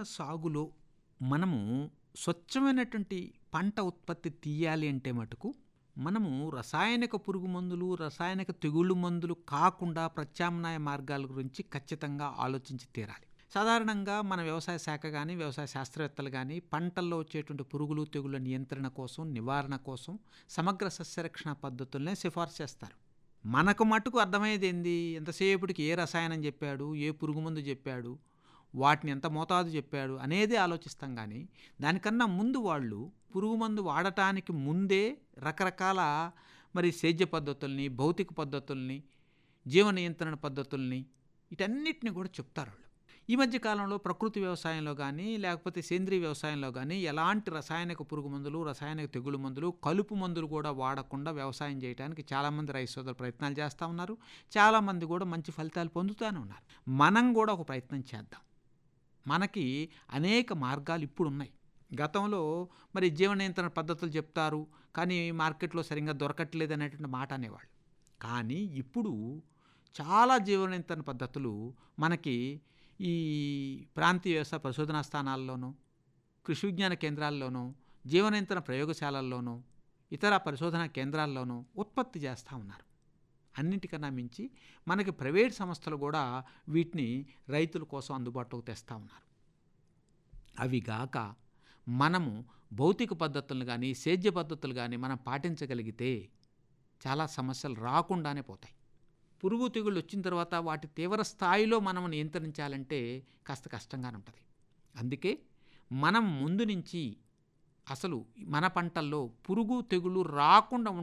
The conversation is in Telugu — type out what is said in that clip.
సాగులో మనము స్వచ్ఛమైనటువంటి పంట ఉత్పత్తి తీయాలి అంటే మటుకు మనము రసాయనిక పురుగు మందులు రసాయనిక తెగుళ్ళు మందులు కాకుండా ప్రత్యామ్నాయ మార్గాల గురించి ఖచ్చితంగా ఆలోచించి తీరాలి సాధారణంగా మన వ్యవసాయ శాఖ కానీ వ్యవసాయ శాస్త్రవేత్తలు కానీ పంటల్లో వచ్చేటువంటి పురుగులు తెగుళ్ళ నియంత్రణ కోసం నివారణ కోసం సమగ్ర సస్యరక్షణ పద్ధతులనే సిఫార్సు చేస్తారు మనకు మటుకు అర్థమయ్యేది ఏంది ఎంతసేపటికి ఏ రసాయనం చెప్పాడు ఏ పురుగు మందు చెప్పాడు వాటిని ఎంత మోతాదు చెప్పాడు అనేది ఆలోచిస్తాం కానీ దానికన్నా ముందు వాళ్ళు పురుగు మందు వాడటానికి ముందే రకరకాల మరి సేద్య పద్ధతుల్ని భౌతిక పద్ధతుల్ని జీవ నియంత్రణ పద్ధతుల్ని వీటన్నిటిని కూడా చెప్తారు వాళ్ళు ఈ మధ్య కాలంలో ప్రకృతి వ్యవసాయంలో కానీ లేకపోతే సేంద్రీయ వ్యవసాయంలో కానీ ఎలాంటి రసాయనిక పురుగు మందులు రసాయనిక తెగులు మందులు కలుపు మందులు కూడా వాడకుండా వ్యవసాయం చేయడానికి చాలామంది రైతు సోదరులు ప్రయత్నాలు చేస్తూ ఉన్నారు చాలామంది కూడా మంచి ఫలితాలు పొందుతూనే ఉన్నారు మనం కూడా ఒక ప్రయత్నం చేద్దాం మనకి అనేక మార్గాలు ఇప్పుడు ఉన్నాయి గతంలో మరి జీవ నియంత్రణ పద్ధతులు చెప్తారు కానీ మార్కెట్లో సరిగ్గా దొరకట్లేదు అనేటువంటి మాట అనేవాళ్ళు కానీ ఇప్పుడు చాలా జీవ నియంత్రణ పద్ధతులు మనకి ఈ ప్రాంతీయ వ్యవసాయ పరిశోధనా స్థానాల్లోనూ కృషి విజ్ఞాన కేంద్రాల్లోనూ జీవ నియంత్రణ ప్రయోగశాలల్లోనూ ఇతర పరిశోధనా కేంద్రాల్లోనూ ఉత్పత్తి చేస్తూ ఉన్నారు అన్నింటికన్నా మించి మనకి ప్రైవేట్ సంస్థలు కూడా వీటిని రైతుల కోసం అందుబాటులోకి తెస్తూ ఉన్నారు అవి గాక మనము భౌతిక పద్ధతులను కానీ సేద్య పద్ధతులు కానీ మనం పాటించగలిగితే చాలా సమస్యలు రాకుండానే పోతాయి పురుగు తెగుళ్ళు వచ్చిన తర్వాత వాటి తీవ్ర స్థాయిలో మనం నియంత్రించాలంటే కాస్త కష్టంగానే ఉంటుంది అందుకే మనం ముందు నుంచి అసలు మన పంటల్లో పురుగు తెగులు రాకుండా